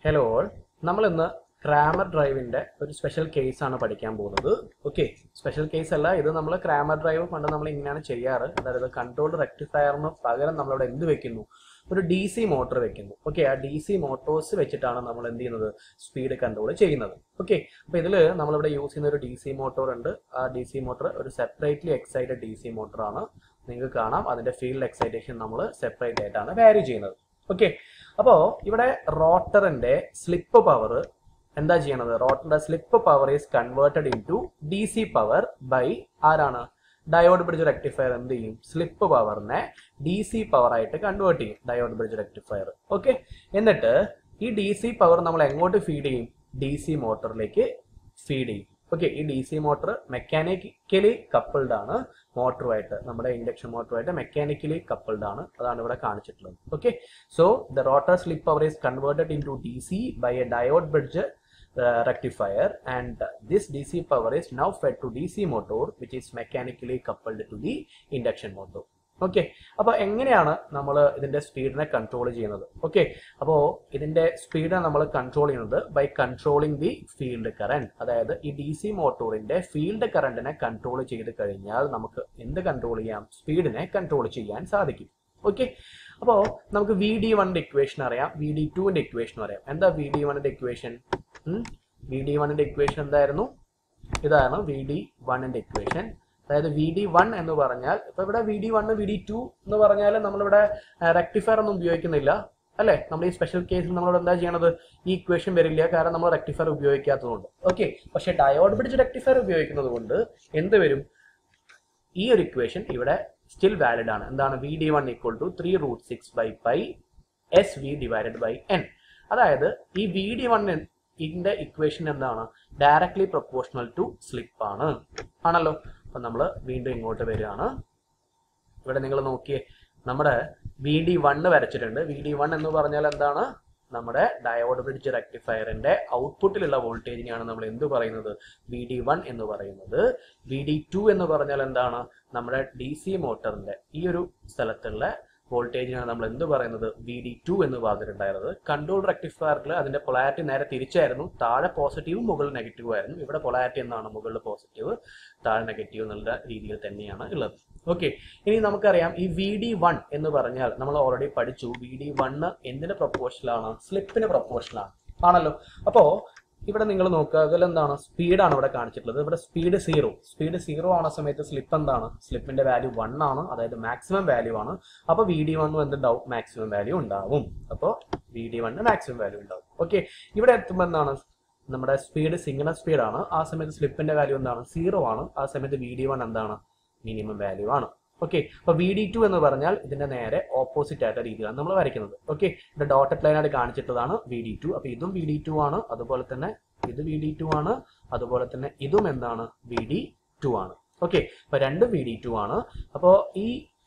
hello all നമ്മൾ ഇന്ന് Kramer ഡ്രൈവിന്റെ ഒരു സ്പെഷ്യൽ കേസ് ആണ് പഠിക്കാൻ പോകുന്നത് ഓക്കെ സ്പെഷ്യൽ കേസ് അല്ല ഇത് നമ്മൾ ക്രാമർ ഡ്രൈവ് പണ്ട് നമ്മൾ ഇങ്ങനെയാണ് ചെയ്യാറ് അതായത് കൺട്രോൾഡ് റെക്ടിഫയറിന് പകരം നമ്മളവിടെ എന്ത് വെക്കുന്നു ഒരു ഡി സി മോട്ടോർ വെക്കുന്നു ഓക്കെ ആ ഡി സി മോട്ടോഴ്സ് വെച്ചിട്ടാണ് നമ്മൾ എന്ത് ചെയ്യുന്നത് സ്പീഡ് കൺട്രോൾ ചെയ്യുന്നത് ഓക്കെ അപ്പൊ ഇതിൽ നമ്മളിവിടെ യൂസ് ചെയ്യുന്ന ഒരു ഡി സി മോട്ടോർ ഉണ്ട് ആ ഡി സി മോട്ടോർ ഒരു separately excited D C motor ആണ് നിങ്ങൾക്ക് കാണാം അതിന്റെ ഫീൽഡ് എക്സൈറ്റേഷൻ നമ്മൾ സെപ്പറേറ്റ് ആയിട്ടാണ് വാരി ചെയ്യുന്നത് ഓക്കെ അപ്പോ ഇവിടെ റോട്ടറിന്റെ സ്ലിപ്പ് പവർ എന്താ ചെയ്യണത് റോട്ടറിന്റെ slip power is converted into D C power by ആരാണ് ഡയോഡ് ബ്രിഡ്ജ് റെക്ടിഫയർ എന്ത് ചെയ്യും സ്ലിപ്പ് പവറിനെ ഡി സി പവർ ആയിട്ട് കൺവേർട്ട് ചെയ്യും ഡയോഡ് ബ്രിഡ്ജ് റെക്ടിഫയർ ഓക്കെ എന്നിട്ട് ഈ ഡി സി പവർ നമ്മൾ എങ്ങോട്ട് ഫീഡ് ചെയ്യും ഡി സി മോട്ടറിലേക്ക് ഫീഡ് ചെയ്യും ഓക്കെ ഈ D C motor mechanically coupled ആണ് മോട്ടറുമായിട്ട് നമ്മുടെ ഇൻഡക്ഷൻ മോട്ടറുമായിട്ട് മെക്കാനിക്കലി കപ്പിൾഡ് ആണ് അതാണ് ഇവിടെ കാണിച്ചിട്ടുള്ളത് okay so the rotor slip power is converted into D C by a diode bridge rectifier and this DC power is now fed to DC motor which is mechanically coupled to the induction motor okay അപ്പോൾ എങ്ങനെയാണ് നമ്മൾ ഇതിന്റെ സ്പീഡിനെ control ചെയ്യുന്നത് okay അപ്പോൾ ഇതിന്റെ speed നമ്മൾ control ചെയ്യുന്നത് by controlling the field current അതായത് ഈ ഡി സി മോട്ടോറിന്റെ ഫീൽഡ് കറണ്ടിനെ കൺട്രോൾ ചെയ്ത് കഴിഞ്ഞാൽ നമുക്ക് എന്ത് കൺട്രോൾ ചെയ്യാം സ്പീഡിനെ കൺട്രോൾ ചെയ്യാൻ സാധിക്കും ഓക്കെ അപ്പോൾ നമുക്ക് വി ഡി വണ്ണിന്റെ ഇക്വേഷൻ അറിയാം വി ഡി ടുവിന്റെ ഇക്വേഷൻ അറിയാം എന്താ വി ഡി വണ്ണിന്റെ ഇക്വേഷൻ വി ഡി വണ്ണിന്റെ ഇക്വേഷൻ എന്തായിരുന്നു ഇതാണ് വി ഡി വണ്ണിന്റെ ഇക്വേഷൻ അതായത് വി ഡി വൺ എന്ന് പറഞ്ഞാൽ ഇപ്പൊ ഇവിടെ V D one V D two എന്ന് പറഞ്ഞാൽ നമ്മളിവിടെ റെക്ടിഫയർ ഒന്നും ഉപയോഗിക്കുന്നില്ല അല്ലെ നമ്മൾ ഈ സ്പെഷ്യൽ കേസിൽ നമ്മളിവിടെ എന്താ ചെയ്യണത് ഈ ഇക്വേഷൻ വരില്ല കാരണം നമ്മൾ റെക്ടിഫയർ ഉപയോഗിക്കാത്തതുകൊണ്ട് ഓക്കെ പക്ഷെ ഡയോഡ് ബ്രിഡ്ജ് റെക്ടിഫയർ ഉപയോഗിക്കുന്നത് കൊണ്ട് എന്ത് വരും ഈ ഒരു ഇക്വേഷൻ ഇവിടെ സ്റ്റിൽ വാലിഡ് ആണ് എന്താണ് V D one equal to three root six by pi S V divided by N അതായത് ഈ വി ഡി വൺ ഇതിന്റെ ഇക്വേഷൻ എന്താണ് ഡയറക്ട്ലി പ്രൊപ്പോർഷണൽ ടു സ്ലിപ്പ് ആണ് ആണല്ലോ അപ്പൊ നമ്മൾ വീണ്ടും ഇങ്ങോട്ട് വരികയാണ് ഇവിടെ നിങ്ങൾ നോക്കിയേ നമ്മുടെ വി ഡി വണ്ണ് വരച്ചിട്ടുണ്ട് വി ഡി വൺ എന്ന് പറഞ്ഞാൽ എന്താണ് നമ്മുടെ ഡയോഡ് ബ്രിഡ്ജ് റെക്ടിഫയറിന്റെ ഔട്ട്പുട്ടിലുള്ള വോൾട്ടേജിനെയാണ് നമ്മൾ എന്ത് പറയുന്നത് വി ഡി വൺ എന്ന് പറയുന്നത് വി ഡി ടു എന്ന് പറഞ്ഞാൽ എന്താണ് നമ്മുടെ ഡി സി മോട്ടറിന്റെ ഈ ഒരു സ്ഥലത്തുള്ള വോൾട്ടേജിനാണ് നമ്മൾ എന്ത് പറയുന്നത് വി ഡി ടു എന്ന് പറഞ്ഞിട്ടുണ്ടായിരുന്നത് കൺട്രോൾ റെക്ടിഫയറിൽ അതിന്റെ പൊളാരിറ്റി നേരെ തിരിച്ചായിരുന്നു താഴെ പോസിറ്റീവും മുകളിൽ നെഗറ്റീവും ആയിരുന്നു ഇവിടെ പൊളാരിറ്റി എന്നാണ് മുകളിൽ പോസിറ്റീവ് താഴെ നെഗറ്റീവ് എന്നുള്ള രീതിയിൽ തന്നെയാണ് ഉള്ളത് ഓക്കെ ഇനി നമുക്കറിയാം ഈ വി ഡി വൺ എന്ന് പറഞ്ഞാൽ നമ്മൾ ഓൾറെഡി പഠിച്ചു വി ഡി വണ്ണ് എന്തിന് പ്രൊപ്പോർഷനിലാണ് സ്ലിപ്പിന് പ്രൊപ്പോർഷനിലാണ് ആണല്ലോ അപ്പോ ഇവിടെ നിങ്ങൾ നോക്കുക അതിൽ എന്താണ് സ്പീഡാണ് ഇവിടെ കാണിച്ചിട്ടുള്ളത് ഇവിടെ സ്പീഡ് സീറോ സ്പീഡ് സീറോ ആണ സമയത്ത് സ്ലിപ്പ് എന്താണ് സ്ലിപ്പിന്റെ വാല്യൂ വൺ ആണ് അതായത് മാക്സിമം വാല്യൂ ആണ് അപ്പോൾ വി ഡി വണ്ണും എന്തുണ്ടാവും മാക്സിമം വാല്യൂ ഉണ്ടാവും അപ്പോൾ V D one maximum value ഉണ്ടാവും ഓക്കെ ഇവിടെ എത്തുമ്പോൾ എന്താണ് നമ്മുടെ സ്പീഡ് സിഗ്നൽ സ്പീഡാണ് ആ സമയത്ത് സ്ലിപ്പിന്റെ വാല്യൂ എന്താണ് സീറോ ആണ് ആ സമയത്ത് വി ഡി വൺ എന്താണ് മിനിമം വാല്യൂ ആണ് ഓക്കെ അപ്പൊ വി ഡി ടു എന്ന് പറഞ്ഞാൽ ഇതിന്റെ നേരെ ഓപ്പോസിറ്റ് ആയിട്ട് രീതിയിലാണ് നമ്മൾ വരയ്ക്കുന്നത് ഓക്കെ ഇവിടെ ഡോട്ടഡ് ലൈൻ ആയിട്ട് കാണിച്ചിട്ടതാണ് വി ഡി ടു അപ്പൊ ഇതും വി ഡി ടു ആണ് അതുപോലെ തന്നെ ഇത് വി ഡി ടു ആണ് അതുപോലെ തന്നെ ഇതും എന്താണ് വി ഡി ടു ആണ് ഓക്കെ അപ്പൊ രണ്ടും വി ഡി ടു ആണ് അപ്പോൾ ഈ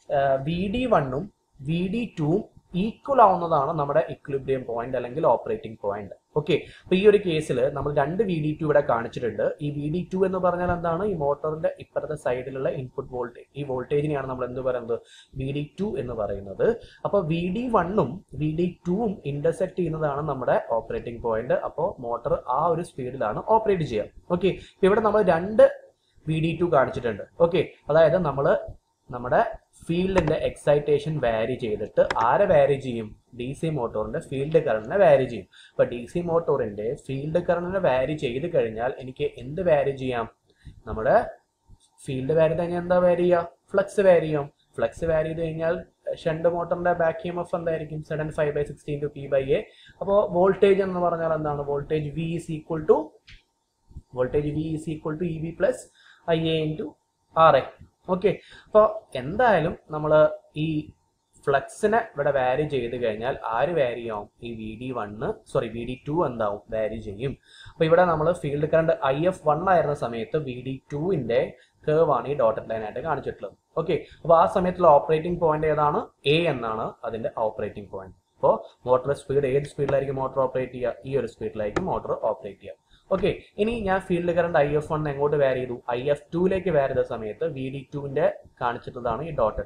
വി ഡി വണ്ണും വി ഡി ടുവും ഈക്വൽ ആവുന്നതാണ് നമ്മുടെ ഇക്വിലിബ്രിയം പോയിന്റ് അല്ലെങ്കിൽ ഓപ്പറേറ്റിംഗ് പോയിന്റ് ഓക്കെ അപ്പൊ ഈ ഒരു കേസിൽ നമ്മൾ രണ്ട് വി ഡി ടു ഇവിടെ കാണിച്ചിട്ടുണ്ട് ഈ വി ഡി ടു എന്ന് പറഞ്ഞാൽ എന്താണ് ഈ മോട്ടറിന്റെ ഇപ്പുറത്തെ സൈഡിലുള്ള ഇൻപുട്ട് വോൾട്ടേജ് ഈ വോൾട്ടേജിനെയാണ് നമ്മൾ എന്ത് പറയുന്നത് വി ഡി ടു എന്ന് പറയുന്നത് അപ്പൊ വി ഡി വണ്ണും വി ഡി ടുവും ഇന്റർസെക്ട് ചെയ്യുന്നതാണ് നമ്മുടെ ഓപ്പറേറ്റിംഗ് പോയിന്റ് അപ്പോൾ മോട്ടർ ആ ഒരു സ്പീഡിലാണ് ഓപ്പറേറ്റ് ചെയ്യുക ഓക്കെ ഇവിടെ നമ്മൾ രണ്ട് വി ഡി ടു കാണിച്ചിട്ടുണ്ട് ഓക്കെ അതായത് നമ്മൾ നമ്മുടെ ഫീൽഡിന്റെ എക്സൈറ്റേഷൻ വാരി ചെയ്തിട്ട് ആരെ വാരി ചെയ്യും ഡി സി മോട്ടോറിന്റെ ഫീൽഡ് കറണ്ടിനെ വാരി ചെയ്യും അപ്പൊ ഡി സി മോട്ടോറിന്റെ ഫീൽഡ് കറണ്ടിനെ വാരി ചെയ്ത് കഴിഞ്ഞാൽ എനിക്ക് എന്ത് വാരി ചെയ്യാം നമ്മുടെ ഫീൽഡ് വാരി കഴിഞ്ഞാൽ എന്താ വാരി ചെയ്യുക ഫ്ലക്സ് വാരി ചെയ്യാം ഫ്ലക്സ് വാരി ചെയ്ത് കഴിഞ്ഞാൽ ഷണ്ട് മോട്ടറിന്റെ ബാക്ക് എം എഫ് എന്തായിരിക്കും seven five by sixteen two P by A അപ്പോൾ വോൾട്ടേജ് എന്ന് പറഞ്ഞാൽ എന്താണ് voltage V is equal to voltage V is equal to E V plus I A into R A okay അപ്പോൾ എന്തായാലും നമ്മൾ ഈ ഫ്ലക്സിനെ ഇവിടെ വാരി ചെയ്ത് കഴിഞ്ഞാൽ ആര് വാരി ആവും ഈ V D one sorry V D two എന്താവും വാരി ചെയ്യും അപ്പോൾ ഇവിടെ നമ്മൾ field current I F one ആയിരുന്ന സമയത്ത് വി ഡി ടുവിൻ്റെ കേവ് ആണ് ഈ ഡോട്ടഡ് ലൈൻ ആയിട്ട് കാണിച്ചിട്ടുള്ളത് ഓക്കെ അപ്പോൾ ആ സമയത്തുള്ള ഓപ്പറേറ്റിംഗ് പോയിന്റ് ഏതാണ് എ എന്നാണ് അതിന്റെ ഓപ്പറേറ്റിംഗ് പോയിന്റ് അപ്പോൾ മോട്ടോർ സ്പീഡ് ഏത് സ്പീഡിലായിരിക്കും മോട്ടോർ ഓപ്പറേറ്റ് ചെയ്യുക ഈ ഒരു സ്പീഡിലായിരിക്കും മോട്ടോർ ഓപ്പറേറ്റ് ചെയ്യുക ഓക്കെ ഇനി ഞാൻ field current I F one എങ്ങോട്ട് വാരി ചെയ്തു ഐ എഫ് ടുവിലേക്ക് വാരി ചെയ്ത സമയത്ത് വി ഡി ടുവിന്റെ കാണിച്ചിട്ടതാണ് ഈ ഡോട്ടഡ് ലൈൻ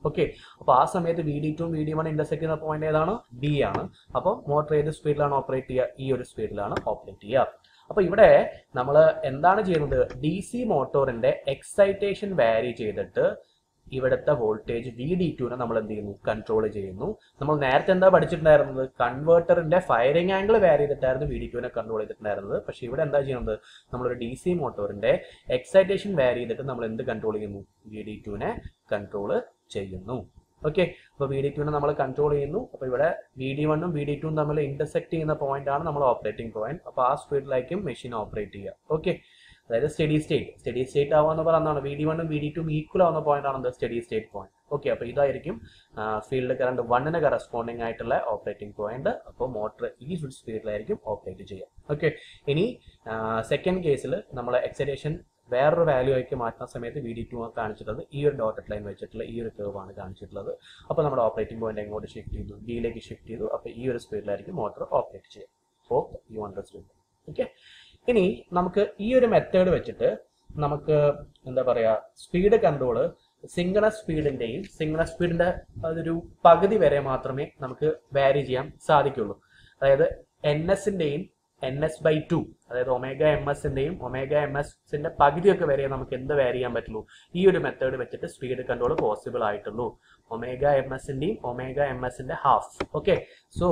ഓക്കെ അപ്പോൾ ആ സമയത്ത് V D two V D one intersect ചെയ്യുന്ന പോയിന്റ് ഏതാണ് ഡി ആണ് അപ്പോൾ മോട്ടർ ഏത് സ്പീഡിലാണ് ഓപ്പറേറ്റ് ചെയ്യുക ഈ ഒരു സ്പീഡിലാണ് ഓപ്പറേറ്റ് ചെയ്യുക അപ്പോൾ ഇവിടെ നമ്മൾ എന്താണ് ചെയ്യുന്നത് ഡി സി മോട്ടോറിന്റെ എക്സൈറ്റേഷൻ വാരി ചെയ്തിട്ട് ഇവിടുത്തെ വോൾട്ടേജ് വി ഡി ടുവിനെ നമ്മൾ എന്ത് ചെയ്യുന്നു കൺട്രോൾ ചെയ്യുന്നു നമ്മൾ നേരത്തെ എന്താ പഠിച്ചിട്ടുണ്ടായിരുന്നത് കൺവേർട്ടറിന്റെ ഫയറിംഗ് ആംഗിൾ വാരി ചെയ്തിട്ടായിരുന്നു വി ഡി ടുവിനെ കൺട്രോൾ ചെയ്തിട്ടുണ്ടായിരുന്നത് പക്ഷെ ഇവിടെ എന്താ ചെയ്യുന്നത് നമ്മളൊരു ഡി സി മോട്ടോറിന്റെ എക്സൈറ്റേഷൻ വാരി ചെയ്തിട്ട് നമ്മൾ എന്ത് കൺട്രോൾ ചെയ്യുന്നു വി ഡി ടുവിനെ കൺട്രോൾ ചെയ്യുന്നു ഓക്കെ അപ്പോൾ വി ഡി ടുവിനെ നമ്മൾ കൺട്രോൾ ചെയ്യുന്നു അപ്പോൾ ഇവിടെ വി ഡി വണ്ണും വി ഡി ടുവും തമ്മിൽ ഇന്റർസെക്ട് ചെയ്യുന്ന പോയിന്റ് ആണ് നമ്മൾ ഓപ്പറേറ്റിംഗ് പോയിന്റ് അപ്പോൾ ആ സ്പീഡിലായിരിക്കും മെഷീൻ ഓപ്പറേറ്റ് ചെയ്യുക ഓക്കെ അതായത് സ്റ്റഡി സ്റ്റേറ്റ് സ്റ്റഡി സ്റ്റേറ്റ് ആവുന്ന പറയുന്നതാണ് വി ഡി വണ്ണും വി ഡി ടും ഈക്വൽ ആവുന്ന പോയിന്റ് ആണ് സ്റ്റഡി സ്റ്റേറ്റ് പോയിന്റ് ഓക്കെ അപ്പോൾ ഇതായിരിക്കും ഫീൽഡ് കറണ്ട് വണ്ണിന് കറസ്പോണ്ടിങ് ആയിട്ടുള്ള ഓപ്പറേറ്റിംഗ് പോയിന്റ് അപ്പോൾ മോട്ടർ ഈ സ്പീഡിലായിരിക്കും ഓപ്പറേറ്റ് ചെയ്യുക ഓക്കെ ഇനി സെക്കൻഡ് കേസിൽ നമ്മൾ എക്സൈറ്റേഷൻ വേറൊരു വാല്യൂ ആക്കി മാറ്റുന്ന സമയത്ത് വി ഡി ടു കാണിച്ചിട്ടുള്ളത് ഈ ഒരു ഡോട്ടഡ് ലൈൻ വെച്ചിട്ടുള്ള ഈ ഒരു curve ആണ് കാണിച്ചിട്ടുള്ളത് അപ്പോൾ നമ്മുടെ ഓപ്പറേറ്റിംഗ് പോയിന്റ് എങ്ങോട്ട് ഷിഫ്റ്റ് ചെയ്തു ഡിയിലേക്ക് ഷിഫ്റ്റ് ചെയ്തു അപ്പോൾ ഈ ഒരു സ്പീഡിലായിരിക്കും മോട്ടർ ഓപ്പറേറ്റ് ചെയ്യുക ഹോപ്പ് യു അണ്ടർസ്റ്റുഡ് ഓക്കെ ഇനി നമുക്ക് ഈ ഒരു മെത്തേഡ് വെച്ചിട്ട് നമുക്ക് എന്താ പറയാ സ്പീഡ് കൺട്രോൾ സിംഗണസ് സ്പീഡിന്റെയും സിംഗണസ് സ്പീഡിന്റെ അതൊരു പകുതി വരെ മാത്രമേ നമുക്ക് വാരി ചെയ്യാൻ സാധിക്കുള്ളൂ അതായത് എൻ എസിന്റെയും എൻ എസ് ബൈ ടു അതായത് ഒമേഗ എം എസിന്റെയും ഒമേഗ എം എസിന്റെ പകുതിയൊക്കെ വരെ നമുക്ക് എന്ത് വാരി ചെയ്യാൻ പറ്റുള്ളൂ ഈ ഒരു മെത്തേഡ് വെച്ചിട്ട് സ്പീഡ് കൺട്രോൾ പോസിബിൾ ആയിട്ടുള്ളൂ ഒമേഗ എം എസിന്റെയും ഒമേഗ എം എസിന്റെ ഹാഫ് ഓക്കെ സോ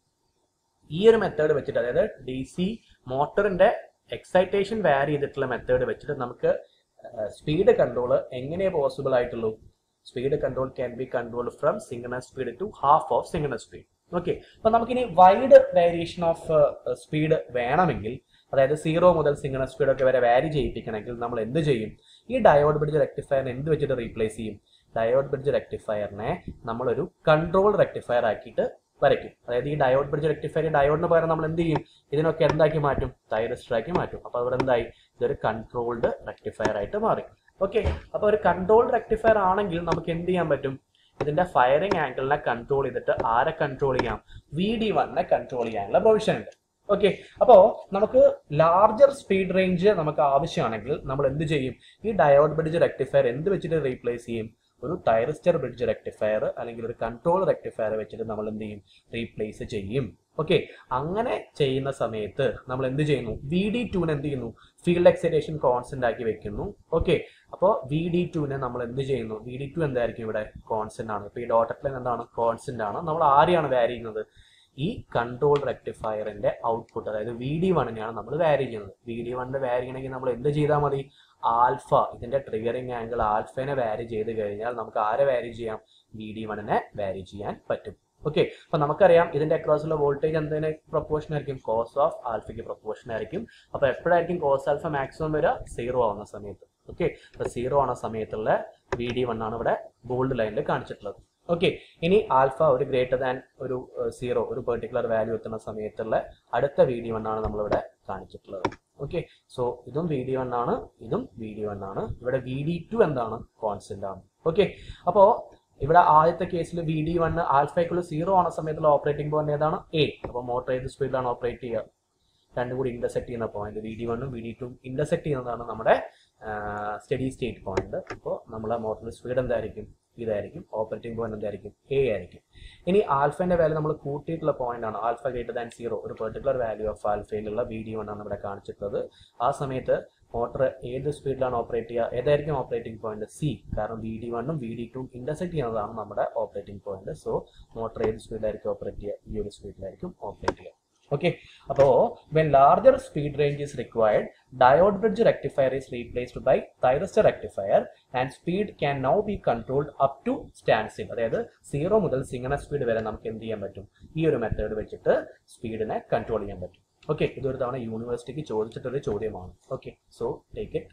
ഈ ഒരു മെത്തേഡ് വെച്ചിട്ട് അതായത് ഡി സി മോട്ടറിന്റെ എക്സൈറ്റേഷൻ വാരി ചെയ്തിട്ടുള്ള മെത്തേഡ് വെച്ചിട്ട് നമുക്ക് സ്പീഡ് കൺട്രോൾ എങ്ങനെ പോസിബിൾ ആയിട്ടുള്ളൂ speed control can be control from synchronous speed to half of synchronous speed okay അപ്പൊ നമുക്കിനി വൈഡ് വേരിയേഷൻ ഓഫ് സ്പീഡ് വേണമെങ്കിൽ അതായത് സീറോ മുതൽ സിംഗണസ് സ്പീഡ് ഒക്കെ വരെ വാരി ചെയ്യിപ്പിക്കണമെങ്കിൽ നമ്മൾ എന്ത് ചെയ്യും ഈ ഡയോഡ് ബ്രിഡ്ജ് റെക്ടിഫയറിനെ എന്ത് വെച്ചിട്ട് റീപ്ലേസ് ചെയ്യും ഡയോഡ് ബ്രിഡ്ജ് റെക്ടിഫയറിനെ നമ്മളൊരു കൺട്രോൾ റെക്ടിഫയർ ആക്കിയിട്ട് വരയ്ക്കും അതായത് ഈ ഡയോഡ് ബ്രിഡ്ജ് റെക്ടിഫയർ ഡയോഡിന് പകരം നമ്മൾ എന്ത് ചെയ്യും ഇതിനൊക്കെ എന്താക്കി മാറ്റും തൈറിസ്റ്റർ ആക്കി മാറ്റും അപ്പൊ അവിടെ എന്തായി ഇതൊരു കൺട്രോൾഡ് റെക്ടിഫയർ ആയിട്ട് മാറി ഓക്കെ അപ്പൊ ഒരു കൺട്രോൾഡ് റെക്ടിഫയർ ആണെങ്കിൽ നമുക്ക് എന്ത് ചെയ്യാൻ പറ്റും ഇതിന്റെ ഫയറിംഗ് ആംഗിളിനെ കൺട്രോൾ ചെയ്തിട്ട് ആരെ കൺട്രോൾ ചെയ്യാം വി ഡി വണ്ണിനെ കൺട്രോൾ ചെയ്യാനുള്ള പ്രൊവിഷൻ ഉണ്ട് ഓക്കെ അപ്പോ നമുക്ക് ലാർജർ സ്പീഡ് റേഞ്ച് നമുക്ക് ആവശ്യമാണെങ്കിൽ നമ്മൾ എന്ത് ചെയ്യും ഈ ഡയോഡ് ബ്രിഡ്ജ് റെക്ടിഫയർ എന്ത് വെച്ചിട്ട് റീപ്ലേസ് ചെയ്യും ഒരു ടൈറിസ്റ്റർ ബ്രിഡ്ജ് റെക്ടിഫയർ അല്ലെങ്കിൽ ഒരു കൺട്രോൾ റെക്ടിഫയർ വെച്ചിട്ട് നമ്മൾ എന്ത് ചെയ്യും റീപ്ലേസ് ചെയ്യും ഓക്കെ അങ്ങനെ ചെയ്യുന്ന സമയത്ത് നമ്മൾ എന്ത് ചെയ്യുന്നു വി ഡി ടുവിന് എന്ത് ചെയ്യുന്നു ഫീൽഡ് എക്സൈറ്റേഷൻ കോൺസ്റ്റന്റ് ആക്കി വെക്കുന്നു ഓക്കെ അപ്പോൾ വി ഡി ടുവിനെ നമ്മൾ എന്ത് ചെയ്യുന്നു വി ഡി ടു എന്തായിരിക്കും ഇവിടെ കോൺസ്റ്റന്റ് ആണ് ഇപ്പോൾ ഈ ഡോട്ടഡ് ലൈൻ എന്താണ് കോൺസ്റ്റന്റ് ആണ് നമ്മൾ ആരെയാണ് വാരി ചെയ്യുന്നത് ഈ കൺട്രോൾ റെക്ടിഫയറിന്റെ ഔട്ട്പുട്ട് അതായത് വി ഡി വണ്ണിനെയാണ് നമ്മൾ വാരി ചെയ്യുന്നത് വി ഡി വണ്ണിന്റെ വാരി ചെയ്യണമെങ്കിൽ നമ്മൾ എന്ത് ചെയ്താൽ മതി ആൽഫ ഇതിന്റെ ട്രിഗറിംഗ് ആംഗിൾ ആൽഫനെ വാരി ചെയ്ത് കഴിഞ്ഞാൽ നമുക്ക് ആരെ വാരി ചെയ്യാം വി ഡി വണ്ണിനെ വാരി ചെയ്യാൻ പറ്റും ഓക്കെ അപ്പൊ നമുക്കറിയാം ഇതിന്റെ അക്രോസുള്ള വോൾട്ടേജ് എന്തിന് പ്രൊപ്പോർഷൻ ആയിരിക്കും കോസ് ഓഫ് ആൽഫയ്ക്ക് പ്രൊപ്പോർഷൻ ആയിരിക്കും അപ്പൊ എപ്പോഴായിരിക്കും കോസ് ആൽഫ മാക്സിമം വരിക സീറോ ആവുന്ന സമയത്ത് ഓക്കെ അപ്പൊ സീറോ ആവുന്ന സമയത്തുള്ള വി ഡി വൺ ആണ് ഇവിടെ ഗോൾഡ് ലൈനിൽ കാണിച്ചിട്ടുള്ളത് ഓക്കെ ഇനി ആൽഫ ഒരു ഗ്രേറ്റർ ദാൻ ഒരു സീറോ ഒരു പെർട്ടിക്കുലർ വാല്യൂ എത്തുന്ന സമയത്തുള്ള അടുത്ത വി ഡി വൺ ആണ് നമ്മളിവിടെ കാണിച്ചിട്ടുള്ളത് ഓക്കെ സോ ഇതും വി ഡി വൺ ആണ് ഇതും വി ഡി വൺ ആണ് ഇവിടെ വി ഡി ടു എന്താണ് കോൺസ്റ്റന്റ് ആണ് ഓക്കെ അപ്പോ ഇവിടെ ആദ്യത്തെ കേസിൽ വി ഡി വൺ ആൽഫയ്ക്കുള്ള സീറോ ആവുന്ന സമയത്തുള്ള ഓപ്പറേറ്റിംഗ് പോയിന്റ് ഏതാണ് എ അപ്പോൾ മോട്ടർ ഏത് സ്പീഡിലാണ് ഓപ്പറേറ്റ് ചെയ്യുക രണ്ടും കൂടി ഇന്റർസെക്ട് ചെയ്യുന്ന പോയിന്റ് വി ഡി വണ്ണും വി ഡി ടും ഇന്റർസെക്ട് ചെയ്യുന്നതാണ് നമ്മുടെ സ്റ്റഡി സ്റ്റേറ്റ് പോയിന്റ് അപ്പോൾ നമ്മളെ മോട്ടറിന്റെ സ്പീഡ് എന്തായിരിക്കും ഇതായിരിക്കും ഓപ്പറേറ്റിംഗ് പോയിന്റ് എന്തായിരിക്കും എ ആയിരിക്കും ഇനി ആൽഫന്റെ വാല്യൂ നമ്മൾ കൂട്ടിയിട്ടുള്ള പോയിന്റ് ആണ് ആൽഫ ഗ്രേറ്റർ ദാൻ സീറോ ഒരു പെർട്ടിക്കുലർ വാല്യൂ ഓഫ് ആൽഫയിലുള്ള വി ഡി വൺ ആണ് ഇവിടെ കാണിച്ചിട്ടുള്ളത് ആ സമയത്ത് മോട്ടർ ഏത് സ്പീഡിലാണ് ഓപ്പറേറ്റ് ചെയ്യുക ഏതായിരിക്കും ഓപ്പറേറ്റിംഗ് പോയിന്റ് സി കാരണം വി ഡി വണ്ണും വി ഡി ടും ഇന്റർസെക്ട് ചെയ്യുന്നതാണ് നമ്മുടെ ഓപ്പറേറ്റിംഗ് പോയിന്റ് സോ മോട്ടർ ഏത് സ്പീഡിലായിരിക്കും ഓപ്പറേറ്റ് ചെയ്യുക ഈ ഒരു സ്പീഡിലായിരിക്കും ഓപ്പറേറ്റ് ചെയ്യുക ഓക്കെ അപ്പോ when larger speed range is required diode bridge rectifier is replaced by thyristor rectifier and speed can now be controlled up to standstill സ്റ്റിൽ അതായത് സീറോ മുതൽ സിംഗണ സ്പീഡ് വരെ നമുക്ക് എന്ത് ചെയ്യാൻ പറ്റും ഈ ഒരു മെത്തേഡ് വെച്ചിട്ട് സ്പീഡിനെ കൺട്രോൾ ചെയ്യാൻ പറ്റും ഓക്കെ ഇതൊരു തവണ യൂണിവേഴ്സിറ്റിക്ക് ചോദിച്ചിട്ടൊരു ചോദ്യമാണ് okay so take it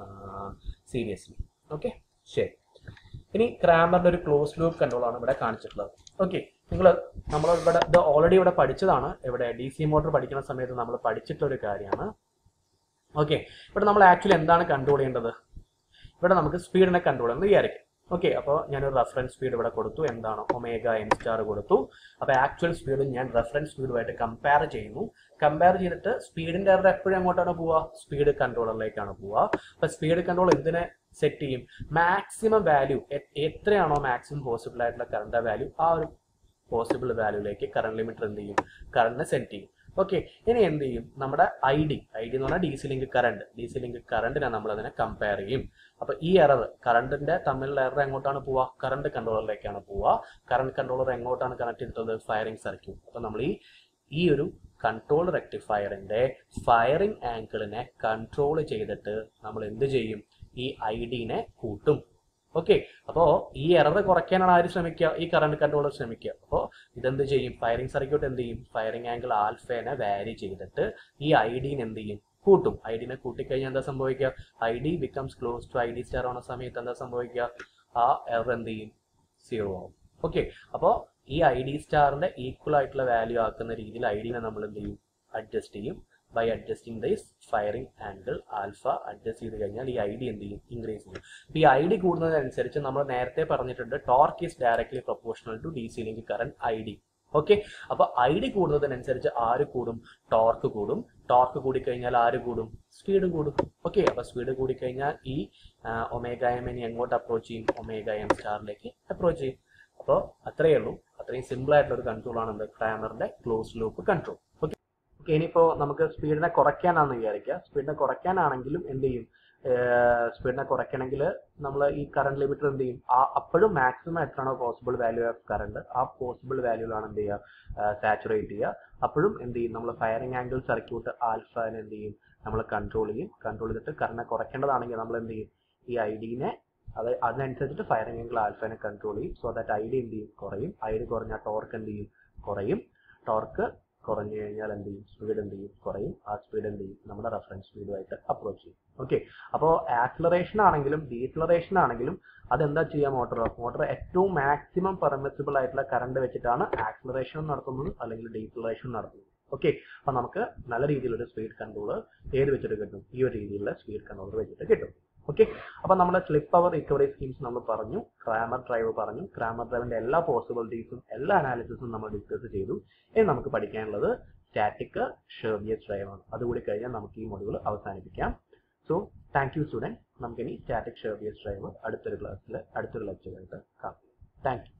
seriously okay ശരി ഇനി ക്രാമറിന്റെ ഒരു ക്ലോസ് ലൂപ്പ് കൺട്രോൾ ആണ് ഇവിടെ കാണിച്ചിട്ടുള്ളത് ഓക്കെ നിങ്ങൾ നമ്മൾ ഇവിടെ ഇത് ഓൾറെഡി ഇവിടെ പഠിച്ചതാണ് ഇവിടെ ഡി സി മോട്ടോർ പഠിക്കുന്ന സമയത്ത് നമ്മൾ പഠിച്ചിട്ടുള്ള ഒരു കാര്യമാണ് ഓക്കെ ഇവിടെ നമ്മൾ ആക്ച്വലി എന്താണ് കൺട്രോൾ ചെയ്യേണ്ടത് ഇവിടെ നമുക്ക് സ്പീഡിനെ കൺട്രോൾ എന്ന് വിചാരിക്കും ഓക്കെ അപ്പോൾ ഞാനൊരു റെഫറൻസ് സ്പീഡ് ഇവിടെ കൊടുത്തു എന്താണ് ഒമേഗ എം സ്റ്റാർ കൊടുത്തു അപ്പോൾ ആക്ച്വൽ സ്പീഡ് ഞാൻ റെഫറൻസ് സ്പീഡുമായിട്ട് കമ്പയർ ചെയ്യുന്നു കമ്പയർ ചെയ്തിട്ട് സ്പീഡിന്റെ എറർ എപ്പോഴും അങ്ങോട്ടാണ് പോവുക സ്പീഡ് കൺട്രോളറിലേക്കാണ് പോവുക അപ്പോൾ സ്പീഡ് കൺട്രോൾ എന്തിനെ സെറ്റ് ചെയ്യും മാക്സിമം വാല്യൂ എത്രയാണോ മാക്സിമം പോസിബിൾ ആയിട്ടുള്ള കറണ്ട് വാല്യൂ ആ ഒരു പോസിബിൾ വാല്യൂലേക്ക് കറണ്ട് ലിമിറ്റർ എന്ത് ചെയ്യും കറണ്ട് സെറ്റ് ചെയ്യും ഓക്കെ ഇനി എന്ത് ചെയ്യും നമ്മുടെ ഐ ഡി ഐ ഡി എന്ന് പറഞ്ഞാൽ D C link current D C link കറണ്ടിനെ നമ്മൾ അതിനെ കമ്പയർ ചെയ്യും അപ്പൊ ഈ എറർ കറണ്ടിന്റെ തമ്മിലുള്ള എറർ എങ്ങോട്ടാണ് പോവുക കറണ്ട് കൺട്രോളറിലേക്കാണ് പോവുക കറണ്ട് കൺട്രോളർ എങ്ങോട്ടാണ് കണക്ട് ചെയ്തിട്ടുള്ളത് ഫയറിംഗ് സർക്യൂട്ട് അപ്പൊ നമ്മൾ ഈ ഈ ഒരു കൺട്രോൾ റെക്ടിഫയറിന്റെ ഫയറിംഗ് ആംഗിളിനെ കൺട്രോൾ ചെയ്തിട്ട് നമ്മൾ എന്ത് ചെയ്യും ഈ ഐ ഡിനെ കൂട്ടും ഓക്കെ അപ്പോൾ ഈ എറർ കുറയ്ക്കാനാണ് ആര് ശ്രമിക്കുക ഈ കറണ്ട് കൺട്രോളർ ശ്രമിക്കുക അപ്പോൾ ഇതെന്ത് ചെയ്യും ഫയറിംഗ് സർക്യൂട്ട് എന്ത് ചെയ്യും ഫയറിംഗ് ആംഗിൾ ആൽഫേനെ വാരി ചെയ്തിട്ട് ഈ ഐ ഡിനെ എന്ത് ചെയ്യും കൂട്ടും ഐ ഡിനെ കൂട്ടിക്കഴിഞ്ഞാൽ എന്താ സംഭവിക്കുക I D becomes close to I D star ആവുന്ന സമയത്ത് എന്താ സംഭവിക്കുക ആ എറർ എന്ത് ചെയ്യും സീറോ ആവും ഓക്കെ അപ്പോൾ ഈ ഐ ഡി സ്റ്റാറിന്റെ ഈക്വൽ ആയിട്ടുള്ള വാല്യൂ ആക്കുന്ന രീതിയിൽ ഐ ഡിനെ നമ്മൾ എന്ത് ചെയ്യും അഡ്ജസ്റ്റ് ചെയ്യും by adjusting this firing angle alpha adjust ചെയ്ത് കഴിഞ്ഞാൽ ഈ ഐ ഡി എന്ത് ചെയ്യും ഇൻക്രീസ് ചെയ്യും അപ്പോൾ ഈ ഐ ഡി കൂടുന്നതനുസരിച്ച് നമ്മൾ നേരത്തെ പറഞ്ഞിട്ടുണ്ട് torque is directly proportional to D C link current I D okay അപ്പൊ ഐ ഡി കൂടുന്നതിനനുസരിച്ച് ആര് കൂടും ടോർക്ക് കൂടും ടോർക്ക് കൂടിക്കഴിഞ്ഞാൽ ആര് കൂടും സ്പീഡ് കൂടും ഓക്കെ അപ്പൊ സ്പീഡ് കൂടിക്കഴിഞ്ഞാൽ ഈ ഒമേഗ എം ഇനി എങ്ങോട്ട് അപ്രോച്ച് ചെയ്യും ഒമേഗ എം സ്റ്റാറിലേക്ക് അപ്രോച്ച് ചെയ്യും അപ്പോൾ അത്രയേ ഉള്ളൂ അത്രയും സിമ്പിൾ ആയിട്ടുള്ള ഒരു കൺട്രോൾ ആണ് എന്ത് ക്രാമറിന്റെ close loop control okay okay ഇനിയിപ്പോ നമുക്ക് സ്പീഡിനെ കുറയ്ക്കാനാണെന്ന് വിചാരിക്കുക സ്പീഡിനെ കുറയ്ക്കാനാണെങ്കിലും എന്ത് ചെയ്യും സ്പീഡിനെ കുറയ്ക്കണമെങ്കിൽ നമ്മൾ ഈ കറണ്ട് ലിമിറ്റർ എന്ത് ചെയ്യും ആ അപ്പോഴും മാക്സിമം എത്രയാണോ പോസിബിൾ വാല്യൂ ഓഫ് കറണ്ട് ആ പോസിബിൾ വാല്യൂലാണ് എന്ത് ചെയ്യുക സാച്ചുറേറ്റ് ചെയ്യുക അപ്പോഴും എന്ത് ചെയ്യും നമ്മൾ ഫയറിംഗ് ആംഗിൾ സർക്യൂട്ട് ആൽഫനെ എന്ത് ചെയ്യും നമ്മൾ കൺട്രോൾ ചെയ്യും കൺട്രോൾ ചെയ്തിട്ട് കറണ്ട് കുറയ്ക്കേണ്ടതാണെങ്കിൽ നമ്മൾ എന്ത് ചെയ്യും ഈ ഐ ഡിനെ അത് അതിനനുസരിച്ചിട്ട് ഫയറിംഗ് ആംഗിൾ ആൽഫനെ കൺട്രോൾ ചെയ്യും സോ ദാറ്റ് ഐ ഡി എന്ത് ചെയ്യും കുറയും ഐ ഡി കുറഞ്ഞാൽ ടോർക്ക് എന്ത് ചെയ്യും കുറയും ടോർക്ക് കുറഞ്ഞു കഴിഞ്ഞാൽ എന്ത് ചെയ്യും സ്പീഡ് എന്ത് ചെയ്യും കുറയും ആ സ്പീഡ് എന്ത് ചെയ്യും നമ്മുടെ റെഫറൻസ് സ്പീഡുമായിട്ട് അപ്രോച്ച് ചെയ്യും ഓക്കെ അപ്പോൾ ആക്സലറേഷൻ ആണെങ്കിലും ഡീസലറേഷൻ ആണെങ്കിലും അതെന്താ ചെയ്യുക മോട്ടോർ മോട്ടോർ ഏറ്റവും മാക്സിമം പെർമിസിബിൾ ആയിട്ടുള്ള കറണ്ട് വെച്ചിട്ടാണ് ആക്സലറേഷൻ നടത്തുന്നത് അല്ലെങ്കിൽ ഡീസലറേഷൻ നടത്തുന്നത് ഓക്കെ അപ്പൊ നമുക്ക് നല്ല രീതിയിലൊരു സ്പീഡ് കൺട്രോൾ ഏത് വെച്ചിട്ട് കിട്ടും ഈ ഒരു രീതിയിലുള്ള സ്പീഡ് കൺട്രോൾ വെച്ചിട്ട് കിട്ടും ഓക്കെ അപ്പൊ നമ്മുടെ സ്ലിപ്പ് പവർ റിക്കവറി സ്കീംസ് നമ്മൾ പറഞ്ഞു ക്രാമർ ഡ്രൈവ് പറഞ്ഞു ക്രാമർ ഡ്രൈവിന്റെ എല്ലാ പോസിബിലിറ്റീസും എല്ലാ അനാലിസിസും നമ്മൾ ഡിസ്കസ് ചെയ്തു ഇനി നമുക്ക് പഠിക്കാനുള്ളത് സ്റ്റാറ്റിക് ഷെർവിയസ് ഡ്രൈവ് ആണ് അതുകൂടി കഴിഞ്ഞാൽ നമുക്ക് ഈ മൊഡ്യൂൾ അവസാനിപ്പിക്കാം സോ താങ്ക് യു സ്റ്റുഡൻസ് നമുക്കിനി സ്റ്റാറ്റിക് ഷെർവിയസ് ഡ്രൈവ് അടുത്തൊരു ക്ലാസ്സിൽ അടുത്തൊരു ലെക്ചറായിട്ട് കാണാം താങ്ക് യു